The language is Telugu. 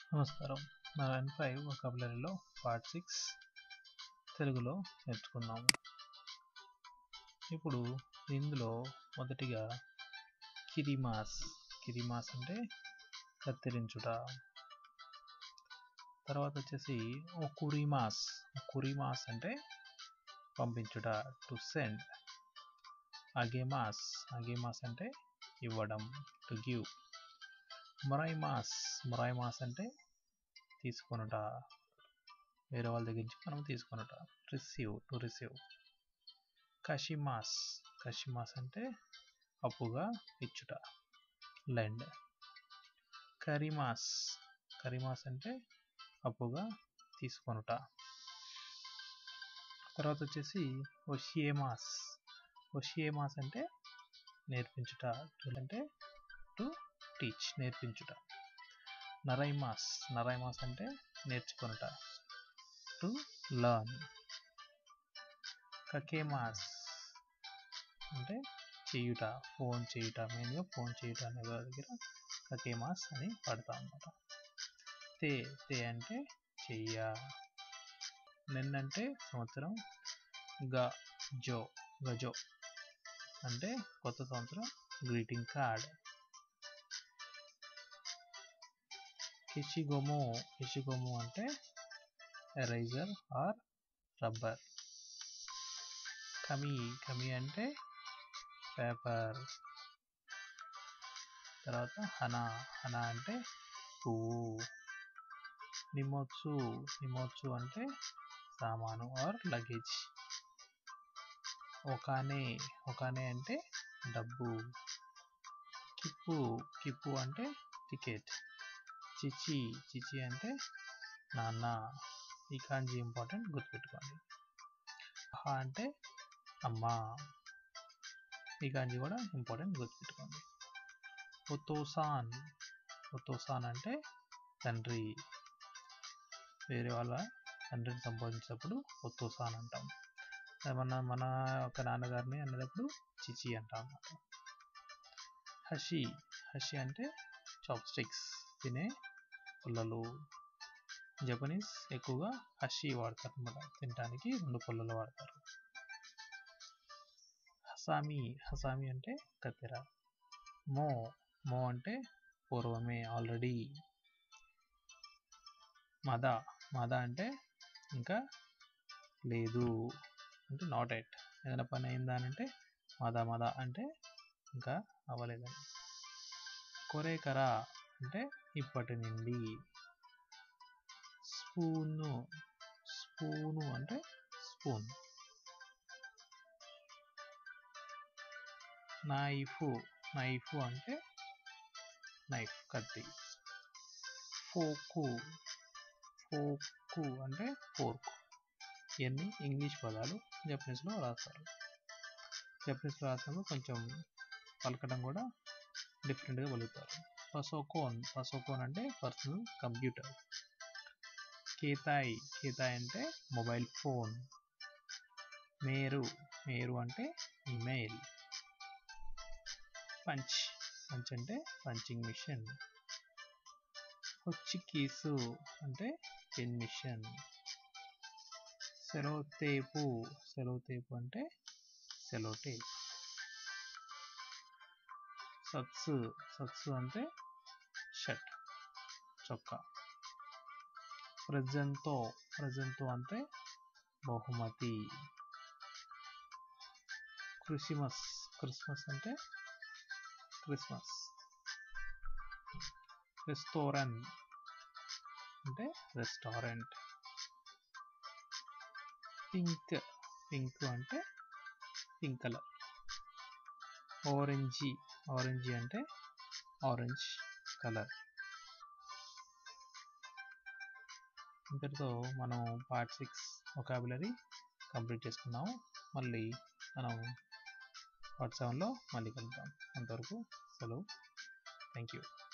నమస్కారం నారాయణ ఫైవ్ వొకాబులరీలో పార్ట్ సిక్స్ తెలుగులో నేర్చుకుందాము ఇప్పుడు ఇందులో మొదటిగా కిరిమాస్ కిరిమాస్ అంటే కత్తిరించుట తర్వాత వచ్చేసి ఒకురిమాస్ ఒకురిమాస్ అంటే పంపించుట టు సెండ్ అగేమాస్ అగేమాస్ అంటే ఇవ్వడం టు గివ్ మొరైమాస్ మొరైమాస్ అంటే తీసుకొనుట వేరే వాళ్ళ దగ్గర నుంచి మనం తీసుకొనుట రిసీవ్ టు రిసీవ్ కషిమాస్ కషిమాస్ అంటే అప్పుగా ఇచ్చుట లెండ్ కరిమాస్ కరిమాస్ అంటే అప్పుగా తీసుకొనుట తర్వాత వచ్చేసి ఒషియేమాస్ ఒషియేమాస్ అంటే నేర్పించుట అంటే టు టీచ్ నేర్పించుట నరైమాస్ నరైమాస్ అంటే నేర్చుకొనుట టు లర్న్ కకేమాస్ అంటే చేయుట ఫోన్ చేయుట మెయిన్గా ఫోన్ చేయుట అనే దగ్గర కకేమాస్ అని పడతాం అన్నమాట తే తే అంటే చెయ్య నిన్నంటే సంవత్సరం గ జో గజో అంటే కొత్త సంవత్సరం గ్రీటింగ్ కార్డ్ కిషిగోము కిషిగోము అంటే ఎరైజర్ ఆర్ రబ్బర్ కమి కమి అంటే పేపర్ తర్వాత హనా హనా అంటే పువ్వు నిమోత్సు నిమోత్సు అంటే సామాను ఆర్ లగేజ్ ఒకానే ఒకానే అంటే డబ్బు కిప్పు కిప్పు అంటే టికెట్ చిచి చిచి అంటే నాన్న ఈ కాంజీ ఇంపార్టెంట్ గుర్తుపెట్టుకోండి హా అంటే అమ్మ ఈ కాంజీ కూడా ఇంపార్టెంట్ గుర్తుపెట్టుకోండి ఒతోసాన్ ఒతోసాన్ అంటే తండ్రి వేరే వాళ్ళ తండ్రిని సంబోధించినప్పుడు ఒత్తోసాన్ అంటాం మన మన ఒక నాన్నగారిని అన్నప్పుడు చిచి అంటాం అన్నమాట హషి హషి అంటే చాప్ స్టిక్స్ తినే పుల్లలు జపనీస్ ఎక్కువగా హషి వాడతారు అన్నమాట తినడానికి రెండు పుల్లలు వాడతారు హసామి హసామి అంటే కత్తెర మో మో అంటే పూర్వమే ఆల్రెడీ మద మద అంటే ఇంకా లేదు అంటే నాట్ ఎట్ ఏదైనా పని అయిందా అంటే మద మద అంటే ఇంకా అవ్వలేదని కొరేకరా అంటే ఇప్పటి నుండి స్పూను స్పూను అంటే స్పూన్ నైఫ్ నైఫ్ అంటే నైఫ్ కత్తి ఫోకు ఫోకు అంటే ఫోర్క్ ఇవన్నీ ఇంగ్లీష్ పదాలు జపనీస్లో రాస్తారు జపనీస్లో రాసినప్పుడు కొంచెం పలకడం కూడా డిఫరెంట్గా పలుకుతారు పసోకోన్ పసోకోన్ అంటే పర్సనల్ కంప్యూటర్ కేతాయ్ కేతాయ్ అంటే మొబైల్ ఫోన్ మేరు మేరు అంటే ఈమెయిల్ పంచ్ పంచ్ అంటే పంచింగ్ మిషన్ హొచ్చికీసు అంటే పెన్ మిషన్ సెలోటేపు సెలోటేపు అంటే సెలోటేప్ సత్సు సత్సు అంటే షర్ట్ చొక్కా ప్రజెంతో ప్రజెంతో అంటే బహుమతి క్రిస్మస్ క్రిస్మస్ అంటే క్రిస్మస్ రెస్టారెంట్ అంటే రెస్టారెంట్ పింక్ పింక్ అంటే పింక్ కలర్ ఆరెంజీ ఆరెంజీ అంటే ఆరెంజ్ కలర్ ఇంతటితో మనం పార్ట్ సిక్స్ ఒకాబులరీ కంప్లీట్ చేసుకున్నాము మళ్ళీ మనం పార్ట్ సెవెన్లో మళ్ళీ కలుద్దాం అంతవరకు సెలవు థ్యాంక్ యూ